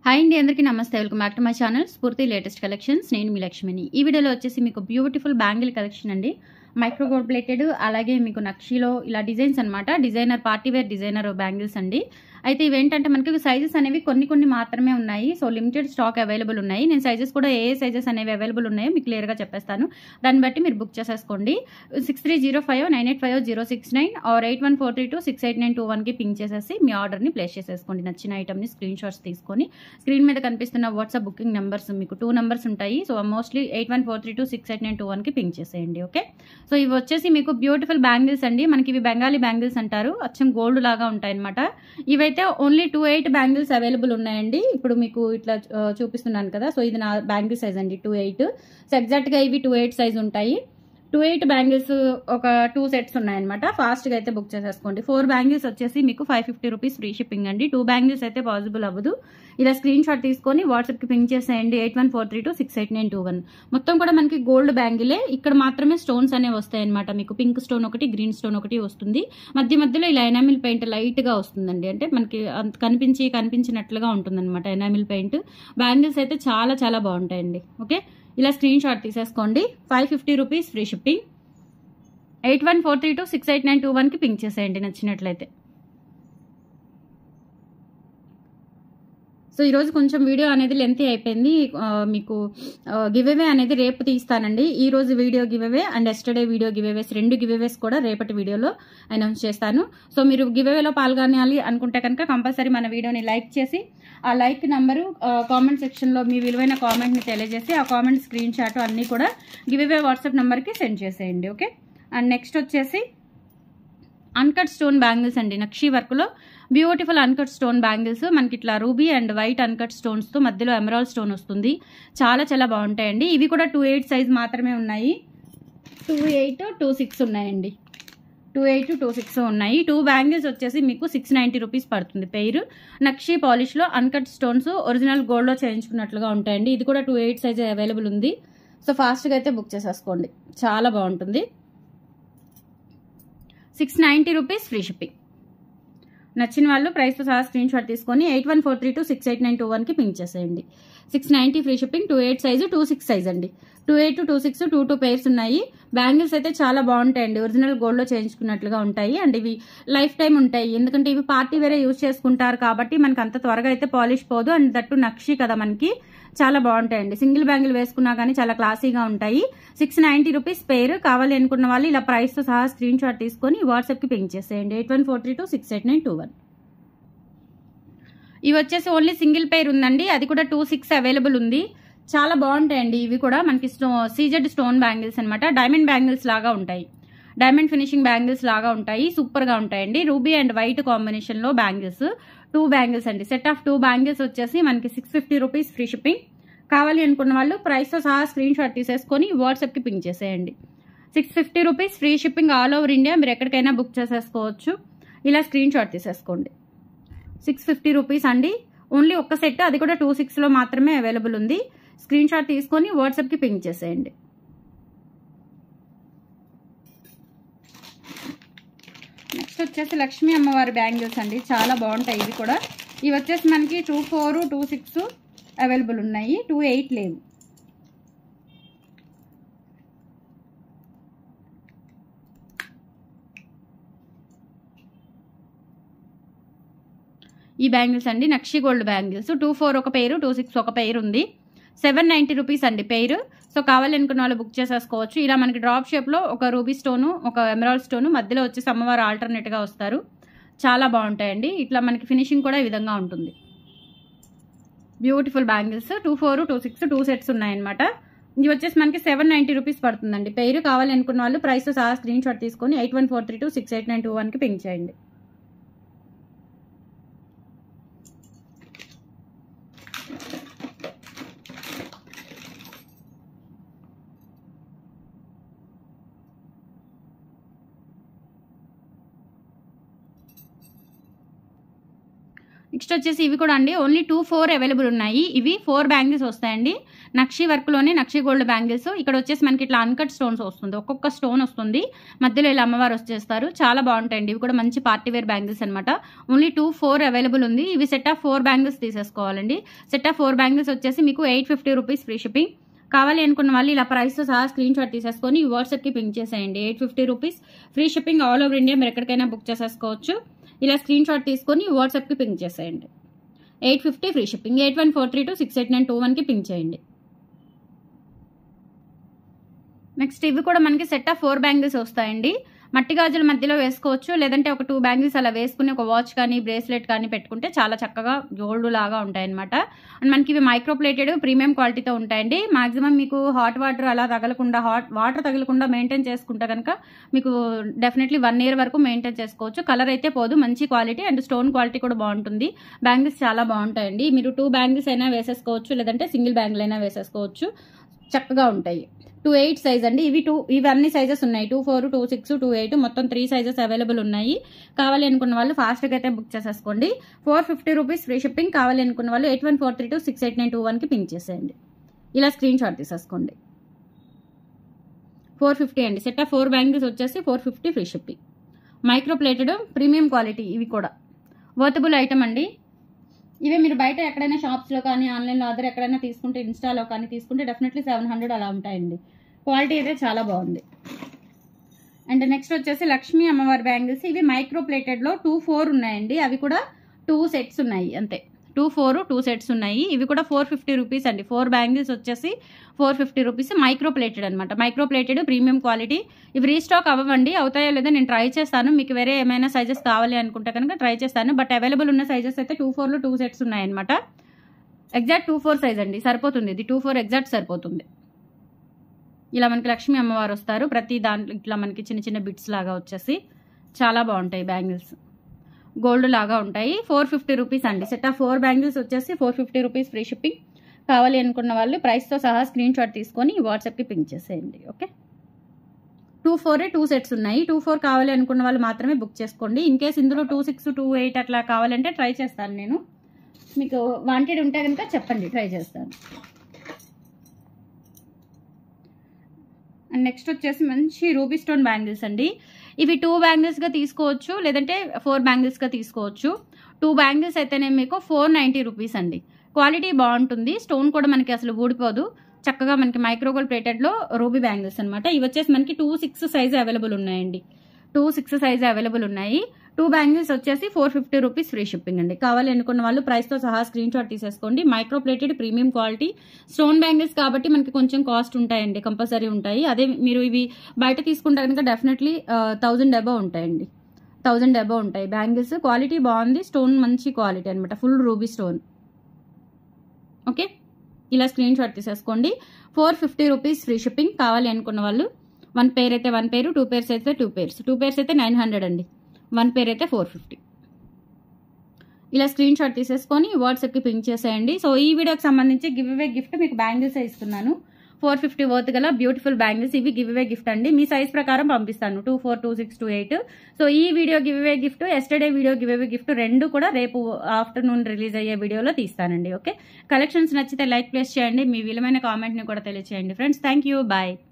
hi అండి అందరికీ నమస్తే welcome back to my channel Spoorthi latest collections నేను మీ లక్ష్మిని ఈ వీడియోలో వచ్చేసి మీకు బ్యూటిఫుల్ బ్యాంగిల్ కలెక్షన్ అండి మైక్రో గోల్డ్ ప్లేటెడ్ అలాగే మీకు నక్షీలో ఇలా డిజైన్స్ అనమాట designer party wear designer bangles అండి అయితే ఇవేంటంటే మనకి సైజెస్ అనేవి కొన్ని కొన్ని మాత్రమే ఉన్నాయి సో లిమిటెడ్ స్టాక్ అవైలబుల్ ఉన్నాయి నేను సైజెస్ కూడా ఏ ఏ సైజెస్ అనేవి అవైలబుల్ ఉన్నాయో మీకు క్లియర్గా చెప్పేస్తాను దాన్ని బట్టి మీరు బుక్ చేసేసుకోండి six three zero five nine eight five zero six nine or eight one four three two six eight nine two వన్కి పింక్ చేసేసి మీ ఆర్డర్ని ప్లేస్ చేసేసుకోండి నచ్చిన ఐటమ్ని స్క్రీన్ షాట్స్ తీసుకొని స్క్రీన్ మీద కనిపిస్తున్న వాట్సాప్ బుకింగ్ నెంబర్స్ మీకు టూ నెంబర్స్ ఉంటాయి so mostly eight one four three two six eight nine two వన్కి పింక్ చేసేయండి ఓకే సో ఇవి వచ్చేసి మీకు బ్యూటిఫుల్ బ్యాంగిల్స్ అండి మనకి ఇవి బెంగాలీ బ్యాంగిల్స్ అంటారు అచ్చం గోల్డ్ లాగా ఉంటాయి అనమాట ఇవైతే only two eight bangles available ఉన్నాయండి ఇప్పుడు మీకు ఇట్లా ఆ, చూపిస్తున్నాను కదా సో ఇది నా బ్యాంగిల్ సైజ్ అండి టూ ఎయిట్ సో ఎగ్జాక్ట్గా ఇవి టూ ఎయిట్ సైజ్ ఉంటాయి టూ ఎయిట్ బ్యాంగిల్స్ ఒక టూ సెట్స్ ఉన్నాయన్నమాట ఫాస్ట్గా అయితే బుక్ చేసేసుకోండి ఫోర్ బ్యాంగిల్స్ వచ్చేసి మీకు five fifty rupees free shipping అండి టూ బ్యాంగిల్స్ అయితే పాసిబుల్ అవ్వదు ఇలా స్క్రీన్ షాట్ తీసుకొని వాట్సాప్కి పింక్ చేసేయండి eight one four three two six eight nine two one మొత్తం కూడా మనకి గోల్డ్ బ్యాంగిలే ఇక్కడ మాత్రమే స్టోన్స్ అనేవి వస్తాయి అనమాట మీకు పింక్ స్టోన్ ఒకటి గ్రీన్ స్టోన్ ఒకటి వస్తుంది మధ్య మధ్యలో ఇలా ఎనామిల్ పెయింట్ లైట్గా వస్తుందండి అంటే మనకి అంత కనిపించి కనిపించినట్లుగా ఉంటుందన్నమాట ఎనామిల్ పెయింట్ బ్యాంగిల్స్ అయితే చాలా చాలా బాగుంటాయండి ఓకే ఇలా స్క్రీన్ షాట్ తీసేసుకోండి five fifty rupees free shipping eight one four three two six eight nine two వన్కి పింక్ చేసేయండి నచ్చినట్లయితే సో ఈరోజు కొంచెం వీడియో అనేది లెంతీ అయిపోయింది ఆ, మీకు గివ్ అవే అనేది రేపు తీస్తానండి ఈ రోజు video give giveaway and yesterday video giveaways రెండు గివ్ అవేస్ కూడా రేపటి వీడియోలో అనౌన్స్ చేస్తాను సో మీరు గివ్ అవేలో పాల్గొనాలి అనుకుంటే కనుక కంపల్సరీ మన వీడియోని లైక్ చేసి ఆ లైక్ నంబరు కామెంట్ సెక్షన్లో మీ విలువైన కామెంట్ని తెలియజేసి ఆ కామెంట్ స్క్రీన్ షాట్ అన్నీ కూడా గివ్ అవే వాట్సాప్ నెంబర్కి సెండ్ చేసేయండి ఓకే అండ్ నెక్స్ట్ వచ్చేసి అన్కట్ స్టోన్ బ్యాంగిల్స్ అండి నక్షీ వర్క్లో బ్యూటిఫుల్ అన్కట్ స్టోన్ బ్యాంగిల్స్ మనకి ఇట్లా రూబీ అండ్ వైట్ అన్కట్ స్టోన్స్తో మధ్యలో ఎమరాల్ స్టోన్ వస్తుంది చాలా చాలా బాగుంటాయండి ఇవి కూడా టూ ఎయిట్ సైజ్ మాత్రమే ఉన్నాయి టూ ఎయిట్ టూ సిక్స్ ఉన్నాయండి టూ ఎయిట్ టూ సిక్స్ ఉన్నాయి టూ బ్యాంగిల్స్ వచ్చేసి మీకు సిక్స్ నైంటీ రూపీస్ పడుతుంది పెయిర్ నక్షీ పాలిష్లో అన్కట్ స్టోన్స్ ఒరిజినల్ గోల్డ్లో చేయించుకున్నట్లుగా ఉంటాయండి ఇది కూడా టూ ఎయిట్ సైజ్ అవైలబుల్ ఉంది సో ఫాస్ట్గా అయితే బుక్ చేసేసుకోండి చాలా బాగుంటుంది six ninety rupees free shipping నచ్చిన వాళ్ళు ప్రైస్తో సహా స్క్రీన్ షాట్ తీసుకొని eight one four three two six eight nine two వన్కి పింక్ చేసేయండి six ninety free shipping two eight size two six size అండి two eight two six two two pairs ఉన్నాయి bangles అయితే చాలా బాగుంటాయండి ఒరిజినల్ గోల్డ్లో చేయించుకున్నట్లుగా ఉంటాయి అండ్ ఇవి లైఫ్ టైం ఉంటాయి ఎందుకంటే ఇవి పార్టీ వేరే యూజ్ చేసుకుంటారు కాబట్టి మనకి అంత త్వరగా అయితే పాలిష్ పోదు అండ్ దట్టు నక్షి కదా మనకి చాలా బాగుంటాయండి సింగిల్ బ్యాంగిల్ వేసుకున్నా కానీ చాలా క్లాసీగా ఉంటాయి సిక్స్ నైంటీ రూపీస్ పేరు కావాలి అనుకున్న వాళ్ళు ఇలా ప్రైస్తో సహా స్క్రీన్ షాట్ తీసుకొని వాట్సాప్కి పింక్ చేసేయండి eight one four three two six eight nine two one ఇవి వచ్చేసి ఓన్లీ సింగిల్ పేర్ ఉందండి అది కూడా టూ సిక్స్ అవైలబుల్ ఉంది చాలా బాగుంటాయండి ఇవి కూడా మనకి స్టో సీజెడ్ స్టోన్ బ్యాంగిల్స్ అనమాట డైమండ్ బ్యాంగిల్స్ లాగా ఉంటాయి డైమండ్ ఫినిషింగ్ బ్యాంగిల్స్ లాగా ఉంటాయి సూపర్గా ఉంటాయండి రూబీ అండ్ వైట్ కాంబినేషన్లో బ్యాంగిల్స్ టూ బ్యాంగిల్స్ అండి సెట్ ఆఫ్ టూ బ్యాంగిల్స్ వచ్చేసి మనకి six fifty rupees free shipping కావాలి అనుకున్న వాళ్ళు ప్రైస్తో సహా స్క్రీన్ షాట్ తీసేసుకొని వాట్సాప్కి పింక్ చేసేయండి six fifty rupees free shipping all over India మీరు ఎక్కడికైనా బుక్ చేసేసుకోవచ్చు ఇలా స్క్రీన్ షాట్ తీసేసుకోండి సిక్స్ ఫిఫ్టీ రూపీస్ అండి ఓన్లీ ఒక్క సెట్ అది కూడా టూ సిక్స్లో మాత్రమే అవైలబుల్ ఉంది స్క్రీన్ షాట్ తీసుకొని వాట్సాప్కి పింక్ చేసేయండి నెక్స్ట్ వచ్చేసి లక్ష్మీ అమ్మవారి బ్యాంగిల్స్ అండి చాలా బాగుంటాయి ఇవి కూడా ఇవి వచ్చేసి మనకి two four two six available ఉన్నాయి టూ ఎయిట్ లేవు ఈ బ్యాంగిల్స్ అండి nakshi gold bangles two four ఒక పేరు టూ సిక్స్ ఒక పేరు ఉంది సెవెన్ నైంటీ రూపీస్ అండి పేరు సో కావాలనుకున్న వాళ్ళు బుక్ చేసేసుకోవచ్చు ఇలా మనకి డ్రాప్ షేప్లో ఒక రూబీ స్టోను ఒక ఎమరాల్డ్ స్టోను మధ్యలో వచ్చేసి అమ్మవారు ఆల్టర్నేట్గా వస్తారు చాలా బాగుంటాయండి ఇట్లా మనకి ఫినిషింగ్ కూడా ఈ విధంగా ఉంటుంది beautiful bangles two four two six two sets ఉన్నాయన్నమాట ఇది వచ్చేసి మనకి సెవెన్ నైంటీ రూపీస్ పడుతుందండి పేరు కావాలనుకున్న వాళ్ళు ప్రైస్తో సహా స్క్రీన్ షాట్ తీసుకొని eight one four three two six eight nine two వన్కి పింక్ చేయండి నెక్స్ట్ వచ్చేసి ఇవి కూడా అండి ఓన్లీ టూ ఫోర్ అవైలబుల్ ఉన్నాయి ఇవి ఫోర్ బ్యాంగిల్స్ వస్తాయండి నక్షి వర్క్లోనే నక్షి గోల్డ్ బ్యాంగిల్స్ ఇక్కడ వచ్చేసి మనకి ఇట్లా అన్కట్ స్టోన్స్ వస్తుంది ఒక్కొక్క స్టోన్ వస్తుంది మధ్యలో ఇలా అమ్మవారు వచ్చేస్తారు చాలా బాగుంటాయండి ఇవి కూడా మంచి పార్టీ వేర్ బ్యాంగిల్స్ అనమాట ఓన్లీ టూ ఫోర్ అవైలబుల్ ఉంది ఇవి సెట్ ఆఫ్ ఫోర్ బ్యాంగిల్స్ తీసేసుకోవాలండి సెట్ ఆఫ్ ఫోర్ బ్యాంగిల్స్ వచ్చేసి మీకు eight fifty rupees free shipping కావాలి అనుకున్న వాళ్ళు ఇలా ప్రైస్తో సహా స్క్రీన్ షాట్ తీసేసుకొని వాట్సాప్కి పింక్ చేసేయండి eight fifty rupees free shipping all over India మీరు ఎక్కడికైనా బుక్ చేసేసుకోవచ్చు ఇలా స్క్రీన్ షాట్ తీసుకొని వాట్సాప్కి పింక్ చేసేయండి eight fifty free shipping eight one four three two six eight nine two వన్కి పింక్ చేయండి నెక్స్ట్ ఇవి కూడా మనకి సెట్ ఆఫ్ ఫోర్ బ్యాంగిల్స్ వస్తాయండి మట్టి గాజుల మధ్యలో వేసుకోవచ్చు లేదంటే ఒక టూ బ్యాంగిల్స్ అలా వేసుకుని ఒక వాచ్ కానీ బ్రేస్లెట్ కానీ పెట్టుకుంటే చాలా చక్కగా గోల్డ్ లాగా ఉంటాయన్నమాట అండ్ మనకి ఇవి మైక్రో ప్లేటెడ్ ప్రీమియం క్వాలిటీతో ఉంటాయండి మాక్సిమం మీకు హాట్ వాటర్ అలా తగలకుండా హాట్ వాటర్ తగలకుండా మెయింటైన్ చేసుకుంటే కనుక మీకు డెఫినెట్లీ వన్ ఇయర్ వరకు మెయింటైన్ చేసుకోవచ్చు కలర్ అయితే పోదు మంచి క్వాలిటీ అండ్ స్టోన్ క్వాలిటీ కూడా బాగుంటుంది బ్యాంగిల్స్ చాలా బాగుంటాయండి మీరు టూ బ్యాంగిల్స్ అయినా వేసేసుకోవచ్చు లేదంటే సింగిల్ బ్యాంగిల్ అయినా వేసేసుకోవచ్చు చక్కగా ఉంటాయి టూ ఎయిట్ సైజ్ అండి ఇవి టూ ఇవి అన్ని సైజెస్ ఉన్నాయి two four two six two eight మొత్తం త్రీ సైజెస్ అవైలబుల్ ఉన్నాయి కావాలి అనుకున్న వాళ్ళు ఫాస్ట్గా అయితే బుక్ చేసేసుకోండి four fifty rupees free shipping కావాలి అనుకున్న వాళ్ళు eight one four three two six eight nine two వన్కి పింక్ చేసేయండి ఇలా స్క్రీన్ షాట్ తీసేసుకోండి ఫోర్ ఫిఫ్టీ అండి సెట్ ఆఫ్ ఫోర్ బ్యాంగిల్స్ వచ్చేసి four fifty free shipping micro plated premium quality ఇవి కూడా వర్తబుల్ ఐటమ్ అండి ఇవే మీరు బయట ఎక్కడైనా షాప్స్లో కానీ ఆన్లైన్లో అదర్ ఎక్కడైనా తీసుకుంటే ఇన్స్టాలో కానీ తీసుకుంటే డెఫినెట్లీ సెవెన్ హండ్రెడ్ అలా ఉంటాయండి క్వాలిటీ అయితే చాలా బాగుంది అండ్ నెక్స్ట్ వచ్చేసి లక్ష్మీ అమ్మవారి బ్యాంగిల్స్ ఇవి మైక్రో ప్లేటెడ్లో టూ ఫోర్ ఉన్నాయండి అవి కూడా టూ సెట్స్ ఉన్నాయి అంతే టూ ఫోర్ టూ సెట్స్ ఉన్నాయి ఇవి కూడా ఫోర్ ఫిఫ్టీ రూపీస్ అండి ఫోర్ బ్యాంగిల్స్ వచ్చేసి four fifty rupees micro plated అనమాట మైక్రో ప్లేటెడ్ ప్రీమియం క్వాలిటీ ఇవి రీస్టాక్ అవ్వండి అవుతాయో లేదో నేను ట్రై చేస్తాను మీకు వేరే ఏమైనా సైజెస్ కావాలి అనుకుంటే కనుక ట్రై చేస్తాను బట్ అవైలబుల్ ఉన్న సైజెస్ అయితే టూ ఫోర్లో టూ సెట్స్ ఉన్నాయన్నమాట ఎగ్జాక్ట్ టూ ఫోర్ సైజ్ అండి సరిపోతుంది ఇది టూ ఫోర్ ఎగ్జాక్ట్ సరిపోతుంది ఇలా మనకి లక్ష్మీ అమ్మవారు వస్తారు ప్రతి దాంట్లో ఇట్లా మనకి చిన్న చిన్న బిట్స్ లాగా వచ్చేసి చాలా బాగుంటాయి బ్యాంగిల్స్ గోల్డ్ లాగా ఉంటాయి ఫోర్ ఫిఫ్టీ రూపీస్ అండి సెట్ ఆఫ్ ఫోర్ బ్యాంగిల్స్ వచ్చేసి four fifty rupees free shipping కావాలి అనుకున్న వాళ్ళు ప్రైస్తో సహా స్క్రీన్ షాట్ తీసుకొని వాట్సాప్కి పింక్ చేసేయండి okay two four two sets ఉన్నాయి టూ ఫోర్ కావాలి అనుకున్న వాళ్ళు మాత్రమే బుక్ చేసుకోండి ఇన్ కేస్ ఇందులో టూ సిక్స్ టూ ఎయిట్ అట్లా కావాలంటే ట్రై చేస్తాను నేను మీకు వాంటెడ్ ఉంటే కనుక చెప్పండి ట్రై చేస్తాను అండ్ నెక్స్ట్ వచ్చేసి మంచి రూబీ స్టోన్ బ్యాంగిల్స్ అండి ఇవి టూ బ్యాంగిల్స్గా తీసుకోవచ్చు లేదంటే ఫోర్ బ్యాంగిల్స్గా తీసుకోవచ్చు టూ బ్యాంగిల్స్ అయితేనే మీకు ఫోర్ నైంటీ రూపీస్ అండి క్వాలిటీ బాగుంటుంది స్టోన్ కూడా మనకి అసలు ఊడిపోదు చక్కగా మనకి మైక్రోగోల్ ప్లేటెడ్లో రూబీ బ్యాంగిల్స్ అనమాట ఇవి వచ్చేసి మనకి టూ సిక్స్ సైజ్ అవైలబుల్ ఉన్నాయండి టూ సిక్స్ సైజ్ అవైలబుల్ ఉన్నాయి టూ బ్యాంగిల్స్ వచ్చేసి four fifty rupees free shipping అండి కావాలి అనుకున్న వాళ్ళు ప్రైస్తో సహా స్క్రీన్ షాట్ తీసేసుకోండి micro plated premium quality stone bangles కాబట్టి మనకి కొంచెం కాస్ట్ ఉంటాయండి కంపల్సరీ ఉంటాయి అదే మీరు ఇవి బయట తీసుకుంటే కనుక డెఫినెట్లీ థౌజండ్ అబవ్ ఉంటాయండి థౌజండ్ అబవ్ ఉంటాయి బ్యాంగిల్స్ క్వాలిటీ బాగుంది స్టోన్ మంచి క్వాలిటీ అనమాట ఫుల్ రూబీ స్టోన్ ఓకే ఇలా స్క్రీన్ షాట్ తీసేసుకోండి four fifty rupees free shipping కావాలి అనుకున్న వాళ్ళు వన్ పేర్ అయితే వన్ పేరు టూ పేర్స్ అయితే టూ పేర్స్ టూ పేర్స్ అయితే నైన్ హండ్రెడ్ అండి వన్ పేర్ అయితే ఫోర్ ఫిఫ్టీ ఇలా స్క్రీన్ షాట్ తీసేసుకొని వాట్సాప్కి పింక్ చేసేయండి సో ఈ వీడియోకి సంబంధించి గివ్ అవే గిఫ్ట్ మీకు బ్యాంగిల్స్ ఇస్తున్నాను ఫోర్ ఫిఫ్టీ వర్త్ గల బ్యూటిఫుల్ బ్యాంగిల్స్ ఇవి గివ్ అవే గిఫ్ట్ అండి మీ సైజ్ ప్రకారం పంపిస్తాను two four two six two eight so ఈ video give away gift yesterday video give away gift రెండు కూడా రేపు ఆఫ్టర్నూన్ రిలీజ్ అయ్యే వీడియోలో తీస్తానండి ఓకే కలెక్షన్స్ నచ్చితే లైక్ ప్లేస్ చేయండి మీ విలువైన కామెంట్ని కూడా తెలియచేయండి ఫ్రెండ్స్ థ్యాంక్ యూ బాయ్